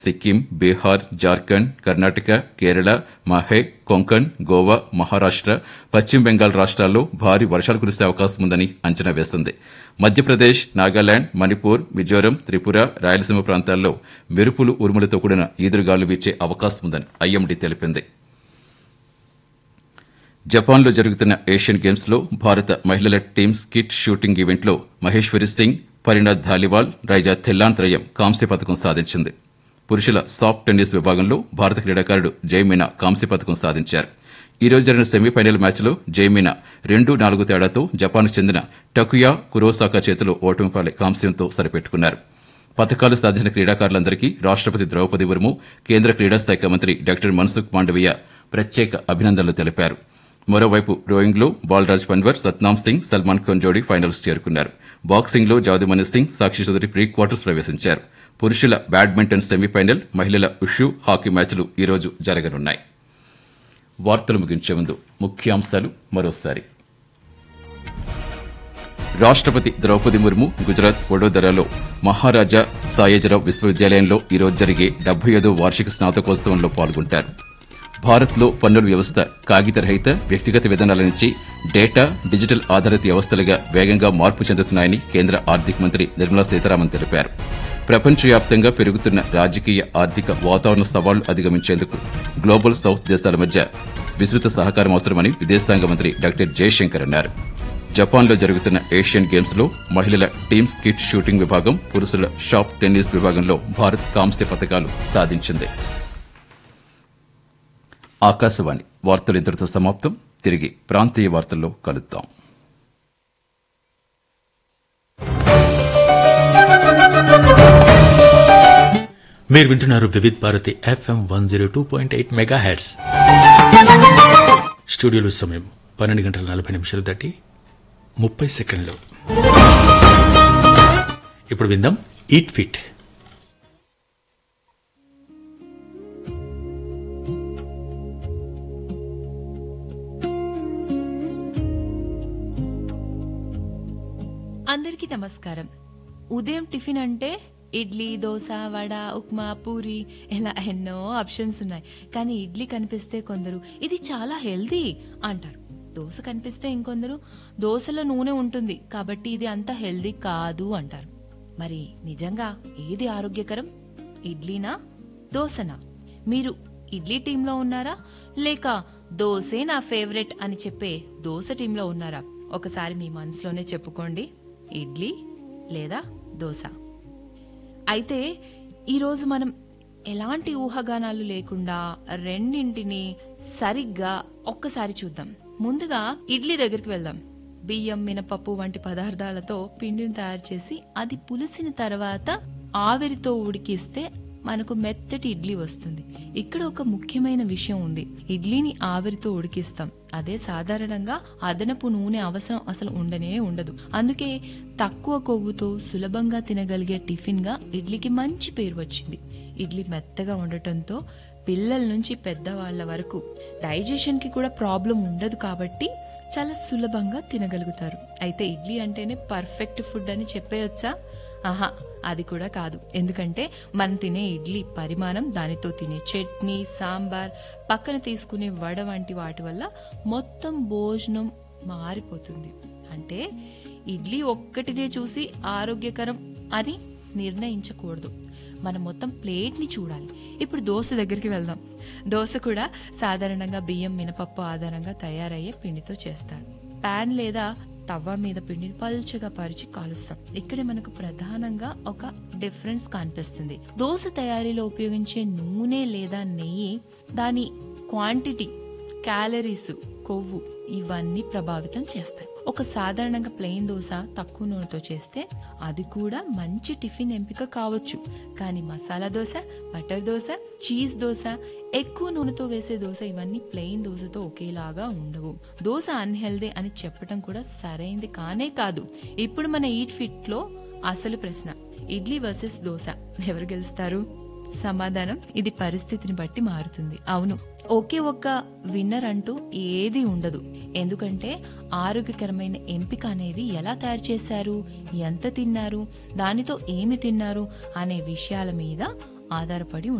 సిక్కిం బీహార్ జార్ఖండ్ కర్ణాటక కేరళ మహే కొంకణ్ గోవా మహారాష్ట్ర పశ్చిమ బెంగాల్ రాష్ట్రాల్లో భారీ వర్షాలు కురిసే అవకాశం ఉందని అంచనా వేసింది మధ్యప్రదేశ్ నాగాలాండ్ మణిపూర్ మిజోరం త్రిపుర రాయలసీమ ప్రాంతాల్లో మెరుపులు ఉరుములతో కూడిన ఈదురుగాలు వీచే అవకాశం ఉందని ఐఎండీ తెలిపింది జపాన్లో జరుగుతున్న ఏషియన్ గేమ్స్ లో భారత మహిళల టీమ్ స్కిట్ షూటింగ్ ఈవెంట్లో మహేశ్వరి సింగ్ పరిణాథ్ ధాలివాల్ రైజా థెల్లాన్ త్రయం కాంస్య పథకం సాధించింది పురుషుల సాఫ్ట్ టెన్నిస్ విభాగంలో భారత క్రీడాకారుడు జయమీనా కాంస్య పథకం సాధించారు ఈ రోజు జరిగిన సెమీఫైనల్ మ్యాచ్లో జయమీనా రెండు నాలుగు తేడాతో జపాన్కు చెందిన టకుయా కురోసాకా చేతిలో ఓటమి పాలై కాంస్యంతో సరిపెట్టుకున్నారు పథకాలు సాధించిన క్రీడాకారులందరికీ రాష్టపతి ద్రౌపది ముర్ము కేంద్ర క్రీడా శాఖ మంత్రి డాక్టర్ మన్సుఖ్ మాండవీయ ప్రత్యేక అభినందనలు తెలిపారు మరోవైపు రోయింగ్లో బాలరాజ్ పన్వర్ సత్నామ్ సింగ్ సల్మాన్ ఖాన్ జోడీ ఫైనల్స్ చేరుకున్నారు బాక్సింగ్లో జాదుమణి సింగ్ సాక్షి చౌదరి ప్రీ క్వార్టర్స్ ప్రవేశించారు పురుషుల బ్యాడ్మింటన్ సెమీఫైనల్ మహిళల ఉషు హాకీ మ్యాచ్లు ఈ రోజు జరగనున్నాయి వార్తలు ముగించే ముందు ముఖ్యాంశాలు మరోసారి రాష్టపతి ద్రౌపది ముర్ము గుజరాత్ వడోదరాలో మహారాజా సాయేజరావు విశ్వవిద్యాలయంలో ఈరోజు జరిగే డెబ్బై ఐదో వార్షిక స్నాతకోత్సవంలో పాల్గొంటారు భారత్లో పన్నుల వ్యవస్థ కాగితరహిత వ్యక్తిగత విధానాల నుంచి డేటా డిజిటల్ ఆధారిత వ్యవస్థలుగా వేగంగా మార్పు చెందుతున్నాయని కేంద్ర ఆర్థిక మంత్రి నిర్మలా సీతారామన్ తెలిపారు ప్రపంచవ్యాప్తంగా పెరుగుతున్న రాజకీయ ఆర్థిక వాతావరణ సవాళ్లు అధిగమించేందుకు గ్లోబల్ సౌత్ దేశాల మధ్య విస్తృత సహకారం అవసరమని విదేశాంగ మంత్రి డాక్టర్ జయశంకర్ అన్నారు జపాన్లో జరుగుతున్న ఏషియన్ గేమ్స్ లో మహిళల టీమ్ స్కిట్ షూటింగ్ విభాగం పురుషుల షాప్ టెన్నిస్ విభాగంలో భారత్ కాంస్య పథకాలు సాధించింది ఆకాశవాణి వార్తలు ఇంతటితో సమాప్తం తిరిగి ప్రాంతీయ వార్తల్లో కలుద్దాం మీరు వింటున్నారు Vividh Bharati FM one zero two point eight megahertz స్టూడియోలో సమయం పన్నెండు గంటల నలభై నిమిషాలు దాటి ముప్పై సెకండ్లు ఇప్పుడు విందాం ఈట్ ఫిట్ అందరికీ నమస్కారం ఉదయం టిఫిన్ అంటే ఇడ్లీ దోశ వడ ఉప్మా పూరి ఇలా ఎన్నో ఆప్షన్స్ ఉన్నాయి కానీ ఇడ్లీ కనిపిస్తే కొందరు ఇది చాలా హెల్దీ అంటారు దోశ కనిపిస్తే ఇంకొందరు దోశలో నూనె ఉంటుంది కాబట్టి ఇది అంత హెల్దీ కాదు అంటారు మరి నిజంగా ఏది ఆరోగ్యకరం ఇడ్లీనా దోశనా మీరు ఇడ్లీ టీంలో ఉన్నారా లేక దోశే నా ఫేవరెట్ అని చెప్పే దోశ టీంలో ఉన్నారా ఒకసారి మీ మనసులోనే చెప్పుకోండి ఇడ్లీ లేదా దోశ అయితే ఈరోజు మనం ఎలాంటి ఊహాగానాలు లేకుండా రెండింటిని సరిగ్గా ఒక్కసారి చూద్దాం ముందుగా ఇడ్లీ దగ్గరికి వెళ్దాం బియ్యం మినపప్పు వంటి పదార్థాలతో పిండిని తయారు చేసి అది పులిసిన తర్వాత ఆవిరితో ఉడికిస్తే మనకు మెత్తటి ఇడ్లీ వస్తుంది ఇక్కడ ఒక ముఖ్యమైన విషయం ఉంది ఇడ్లీని ఆవిరితో ఉడికిస్తాం అదే సాధారణంగా అదనపు నూనె అవసరం అసలు ఉండనే ఉండదు అందుకే తక్కువ కొవ్వుతో సులభంగా తినగలిగే టిఫిన్ గా ఇడ్లీకి మంచి పేరు వచ్చింది ఇడ్లీ మెత్తగా ఉండటంతో పిల్లల నుంచి పెద్దవాళ్ల వరకు డైజెషన్ కి కూడా ప్రాబ్లం ఉండదు కాబట్టి చాలా సులభంగా తినగలుగుతారు అయితే ఇడ్లీ అంటేనే పర్ఫెక్ట్ ఫుడ్ అని చెప్పేయొచ్చా ఆహా అది కూడా కాదు ఎందుకంటే మనం తినే ఇడ్లీ పరిమాణం దానితో తినే చట్నీ సాంబార్ పక్కన తీసుకునే వడ వంటి వాటి వల్ల మొత్తం భోజనం మారిపోతుంది అంటే ఇడ్లీ ఒక్కటిదే చూసి ఆరోగ్యకరం అని నిర్ణయించకూడదు మనం మొత్తం ప్లేట్ని చూడాలి ఇప్పుడు దోశ దగ్గరికి వెళ్దాం దోశ కూడా సాధారణంగా బియ్యం మినపప్పు ఆధారంగా తయారయ్యే పిండితో చేస్తారు పాన్ లేదా తవ్వ మీద పిండిని పల్చగా పరిచి కాలుస్తాం ఇక్కడే మనకు ప్రధానంగా ఒక డిఫరెన్స్ కనిపిస్తుంది దోశ తయారీలో ఉపయోగించే నూనె లేదా నెయ్యి దాని క్వాంటిటీ క్యాలరీస్ కొవ్వు ఇవన్నీ ప్రభావితం చేస్తాయి ఒక సాధారణంగా ప్లెయిన్ దోశ తక్కువ నూనెతో చేస్తే అది కూడా మంచి టిఫిన్ ఎంపిక కావచ్చు కానీ మసాలా దోశ బటర్ దోశ చీజ్ దోశ ఎక్కువ నూనెతో వేసే దోశ ఇవన్నీ ప్లెయిన్ దోశతో ఒకేలాగా ఉండవు దోశ అన్హెల్దీ అని చెప్పడం కూడా సరైంది కానే కాదు ఇప్పుడు మన ఈట్ ఫిట్ లో అసలు ప్రశ్న ఇడ్లీ వర్సెస్ దోశ ఎవరు గెలుస్తారు సమాధానం ఇది పరిస్థితిని బట్టి మారుతుంది అవును ఒకే ఒక్క విన్నర్ అంటూ ఏది ఉండదు ఎందుకంటే ఆరోగ్యకరమైన ఎంపిక అనేది ఎలా తయారు చేశారు ఎంత తిన్నారు దానితో ఏమి తిన్నారు అనే విషయాల మీద ఆధారపడి